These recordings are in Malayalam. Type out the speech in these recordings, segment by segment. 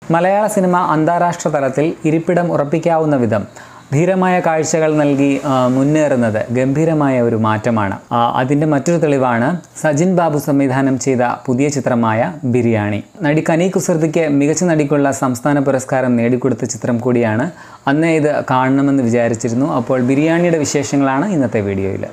മലയാള സിനിമ അന്താരാഷ്ട്ര തലത്തിൽ ഇരിപ്പിടം ഉറപ്പിക്കാവുന്ന വിധം ധീരമായ കാഴ്ചകൾ നൽകി ആ, മുന്നേറുന്നത് ഗംഭീരമായ ഒരു മാറ്റമാണ് ആ, അതിൻ്റെ മറ്റൊരു തെളിവാണ് സജിൻ ബാബു സംവിധാനം ചെയ്ത പുതിയ ചിത്രമായ ബിരിയാണി നടി കനി കുസൃതിക്ക് മികച്ച നടിക്കുള്ള സംസ്ഥാന പുരസ്കാരം നേടിക്കൊടുത്ത ചിത്രം കൂടിയാണ് അന്നേ ഇത് കാണണമെന്ന് വിചാരിച്ചിരുന്നു അപ്പോൾ ബിരിയാണിയുടെ വിശേഷങ്ങളാണ് ഇന്നത്തെ വീഡിയോയിൽ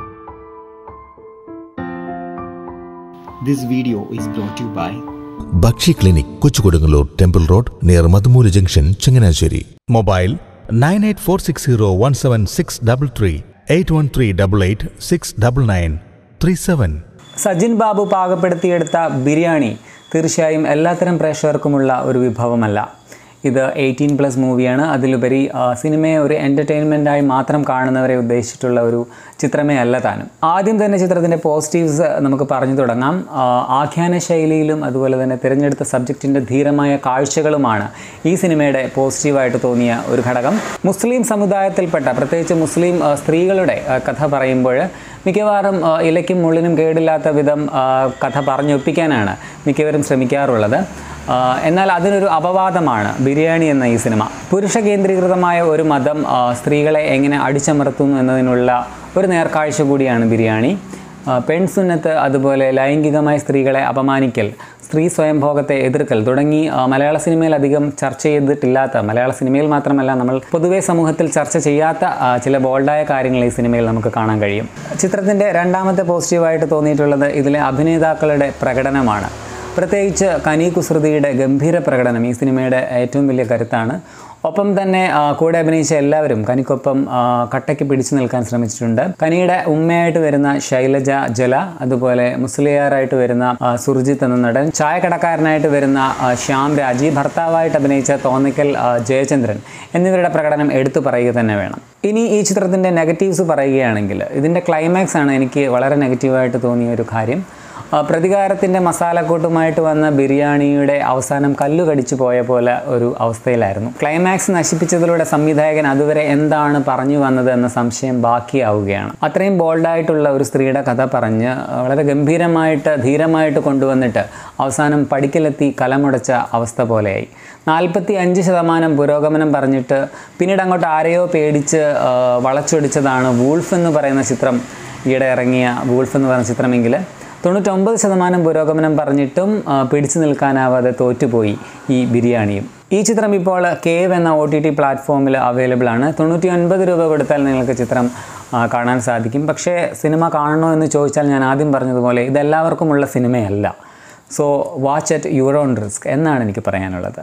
This video is brought to you by Bakshi clinic Kochukodungallur temple road near Madhumoola junction Changanassery mobile nine eight four six zero one seven six double three eight one three double eight six double nine three seven Sajin Babu പാകപ്പെടുത്തിയെടുത്ത ബിരിയാണി തീർച്ചയായും എല്ലാത്തരം പ്രേക്ഷകർക്കുമുള്ള ഒരു വിഭവമല്ല ഇത് എയ്റ്റീൻ പ്ലസ് മൂവിയാണ് അതിലുപരി ആ, സിനിമയെ ഒരു എൻ്റർടൈൻമെൻറ്റായി മാത്രം കാണുന്നവരെ ഉദ്ദേശിച്ചിട്ടുള്ള ഒരു ചിത്രമേ അല്ല താനും ആദ്യം തന്നെ ചിത്രത്തിൻ്റെ പോസിറ്റീവ്സ് നമുക്ക് പറഞ്ഞു തുടങ്ങാം ആ, ആഖ്യാന ശൈലിയിലും അതുപോലെ തന്നെ തിരഞ്ഞെടുത്ത സബ്ജക്റ്റിൻ്റെ ധീരമായ കാഴ്ചകളുമാണ് ഈ സിനിമയുടെ പോസിറ്റീവായിട്ട് തോന്നിയ ഒരു ഘടകം മുസ്ലിം സമുദായത്തിൽപ്പെട്ട പ്രത്യേകിച്ച് മുസ്ലിം ആ, സ്ത്രീകളുടെ ആ, കഥ പറയുമ്പോൾ മിക്കവാറും ആ, ഇലയ്ക്കും മുള്ളിനും കേടില്ലാത്ത വിധം ആ, കഥ പറഞ്ഞൊപ്പിക്കാനാണ് മിക്കവരും ശ്രമിക്കാറുള്ളത് ആ, എന്നാൽ അതിനൊരു അപവാദമാണ് ബിരിയാണി എന്ന ഈ സിനിമ പുരുഷ കേന്ദ്രീകൃതമായ ഒരു മതം ആ, സ്ത്രീകളെ എങ്ങനെ അടിച്ചമർത്തുന്നു എന്നതിനുള്ള ഒരു നേർക്കാഴ്ച കൂടിയാണ് ബിരിയാണി ആ, പെൺസുന്നത്ത് അതുപോലെ ലൈംഗികമായി സ്ത്രീകളെ അപമാനിക്കൽ സ്ത്രീ സ്വയംഭോഗത്തെ എതിർക്കൽ തുടങ്ങി ആ, മലയാള സിനിമയിൽ അധികം ചർച്ച ചെയ്തിട്ടില്ലാത്ത മലയാള സിനിമയിൽ മാത്രമല്ല നമ്മൾ പൊതുവേ സമൂഹത്തിൽ ചർച്ച ചെയ്യാത്ത ആ, ചില ബോൾഡായ കാര്യങ്ങൾ ഈ സിനിമയിൽ നമുക്ക് കാണാൻ കഴിയും ചിത്രത്തിൻ്റെ രണ്ടാമത്തെ പോസിറ്റീവായിട്ട് തോന്നിയിട്ടുള്ളത് ഇതിലെ അഭിനേതാക്കളുടെ പ്രകടനമാണ് പ്രത്യേകിച്ച് കനി കുസൃതിയുടെ ഗംഭീര പ്രകടനം ഈ സിനിമയുടെ ഏറ്റവും വലിയ കരുത്താണ് ഒപ്പം തന്നെ ആ, കൂടെ അഭിനയിച്ച എല്ലാവരും കനിക്കൊപ്പം ആ, കട്ടയ്ക്ക് പിടിച്ചു നിൽക്കാൻ ശ്രമിച്ചിട്ടുണ്ട് കനിയുടെ ഉമ്മയായിട്ട് വരുന്ന ശൈലജ ജല അതുപോലെ മുസ്ലിയാറായിട്ട് വരുന്ന ആ, സുർജിത്ത് എന്ന നടൻ ചായക്കടക്കാരനായിട്ട് വരുന്ന ആ, ശ്യാം രാജി ഭർത്താവായിട്ട് അഭിനയിച്ച തോന്നിക്കൽ ആ, ജയചന്ദ്രൻ എന്നിവരുടെ പ്രകടനം എടുത്തു പറയുക തന്നെ വേണം ഇനി ഈ ചിത്രത്തിൻ്റെ നെഗറ്റീവ്സ് പറയുകയാണെങ്കിൽ ഇതിൻ്റെ ക്ലൈമാക്സ് ആണ് എനിക്ക് വളരെ നെഗറ്റീവായിട്ട് തോന്നിയ ഒരു കാര്യം ആ, പ്രതികാരത്തിൻ്റെ മസാലക്കൂട്ടുമായിട്ട് വന്ന ബിരിയാണിയുടെ അവസാനം കല്ലു കടിച്ചു പോയ പോലെ ഒരു അവസ്ഥയിലായിരുന്നു ക്ലൈമാക്സ് നശിപ്പിച്ചതിലൂടെ സംവിധായകൻ അതുവരെ എന്താണ് പറഞ്ഞു വന്നത് എന്ന സംശയം ബാക്കിയാവുകയാണ് അത്രയും ബോൾഡായിട്ടുള്ള ഒരു സ്ത്രീയുടെ കഥ പറഞ്ഞ് വളരെ ഗംഭീരമായിട്ട് ധീരമായിട്ട് കൊണ്ടുവന്നിട്ട് അവസാനം പടിക്കലെത്തി കലമുടച്ച അവസ്ഥ പോലെയായി നാൽപ്പത്തി അഞ്ച് ശതമാനം പുരോഗമനം പറഞ്ഞിട്ട് പിന്നീട് അങ്ങോട്ട് ആരെയോ പേടിച്ച് ആ, വളച്ചൊടിച്ചതാണ് വൂൾഫ് എന്ന് പറയുന്ന ചിത്രം ഈയിടെ ഇറങ്ങിയ വൂൾഫ് എന്ന് പറയുന്ന ചിത്രമെങ്കിൽ തൊണ്ണൂറ്റൊമ്പത് ശതമാനം പുരോഗമനം പറഞ്ഞിട്ടും ആ, പിടിച്ചു നിൽക്കാനാവാതെ തോറ്റുപോയി ഈ ബിരിയാണിയും ഈ ചിത്രം ഇപ്പോൾ കേവ് എന്ന ഒ ടി ടി പ്ലാറ്റ്ഫോമിൽ അവൈലബിൾ ആണ് തൊണ്ണൂറ്റി ഒൻപത് രൂപ കൊടുത്താൽ നിങ്ങൾക്ക് ചിത്രം ആ, കാണാൻ സാധിക്കും പക്ഷേ സിനിമ കാണണോ എന്ന് ചോദിച്ചാൽ ഞാൻ ആദ്യം പറഞ്ഞതുപോലെ ഇതെല്ലാവർക്കുമുള്ള സിനിമയല്ല so watch at your own risk എന്നാണ് എനിക്ക് പറയാനുള്ളത്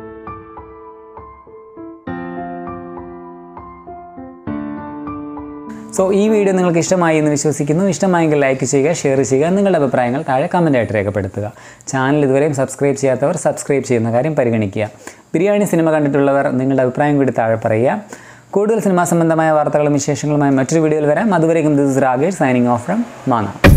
സോ ഈ വീഡിയോ നിങ്ങൾക്ക് ഇഷ്ടമായി എന്ന് വിശ്വസിക്കുന്നു ഇഷ്ടമായെങ്കിൽ ലൈക്ക് ചെയ്യുക ഷെയർ ചെയ്യുക നിങ്ങളുടെ അഭിപ്രായങ്ങൾ താഴെ കമൻറ്റായിട്ട് രേഖപ്പെടുത്തുക ചാനൽ ഇതുവരെയും സബ്സ്ക്രൈബ് ചെയ്യാത്തവർ സബ്സ്ക്രൈബ് ചെയ്യുന്ന കാര്യം പരിഗണിക്കുക ബിരിയാണി സിനിമ കണ്ടിട്ടുള്ളവർ നിങ്ങളുടെ അഭിപ്രായം കൂടി താഴെ പറയുക കൂടുതൽ സിനിമാ സംബന്ധമായ വാർത്തകളും വിശേഷങ്ങളുമായി മറ്റൊരു വീഡിയോയിൽ വരാം അതുവരെയും this is Rakesh signing off from മാന